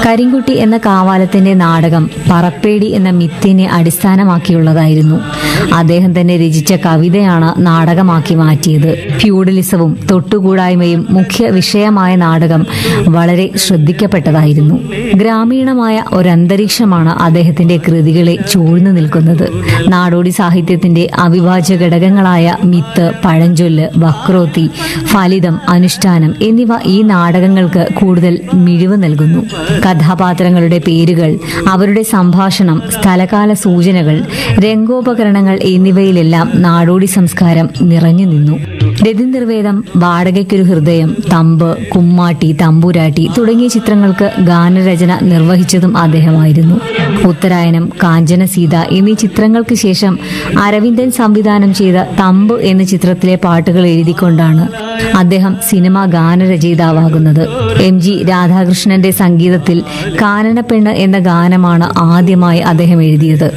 കരിങ്കുട്ടി എന്ന കാവാലത്തിന്റെ നാടകം പറപ്പേടി എന്ന മിത്തിനെ അടിസ്ഥാനമാക്കിയുള്ളതായിരുന്നു അദ്ദേഹം തന്നെ രചിച്ച കവിതയാണ് നാടകമാക്കി മാറ്റിയത് ഫ്യൂഡലിസവും തൊട്ടുകൂടായ്മയും മുഖ്യ വിഷയമായ നാടകം വളരെ ശ്രദ്ധിക്കപ്പെട്ടതായിരുന്നു ഗ്രാമീണമായ ഒരന്തരീക്ഷമാണ് അദ്ദേഹത്തിന്റെ കൃതികളെ ചൂഴ്ന്നു നിൽക്കുന്നത് നാടോടി സാഹിത്യത്തിന്റെ അവിഭാജ്യ ഘടകങ്ങളായ മിത്ത് പഴഞ്ചൊല്ല് വക്രോത്തി ഫലിതം അനുഷ്ഠാനം എന്നിവ ഈ നാടകങ്ങൾക്ക് കൂടുതൽ മിഴിവ് നൽകുന്നു കഥാപാത്രങ്ങളുടെ പേരുകൾ അവരുടെ സംഭാഷണം സ്ഥലകാല സൂചനകൾ രംഗോപകരണങ്ങൾ എന്നിവയിലെല്ലാം നാടോടി സംസ്കാരം നിറഞ്ഞു നിന്നു രതിനിർവേദം വാടകയ്ക്കൊരു ഹൃദയം തമ്പ് കുമ്മാട്ടി തമ്പുരാട്ടി തുടങ്ങിയ ചിത്രങ്ങൾക്ക് ഗാനരചന നിർവഹിച്ചതും അദ്ദേഹമായിരുന്നു ഉത്തരായനം കാഞ്ചന സീത എന്നീ ചിത്രങ്ങൾക്ക് ശേഷം അരവിന്ദൻ സംവിധാനം ചെയ്ത തമ്പ് എന്ന ചിത്രത്തിലെ പാട്ടുകൾ എഴുതിക്കൊണ്ടാണ് അദ്ദേഹം സിനിമാ ഗാനരചയിതാവാകുന്നത് എം ജി രാധാകൃഷ്ണന്റെ സംഗീതത്തിൽ കാനനപ്പെണ്ണ് എന്ന ഗാനമാണ് ആദ്യമായി അദ്ദേഹം എഴുതിയത്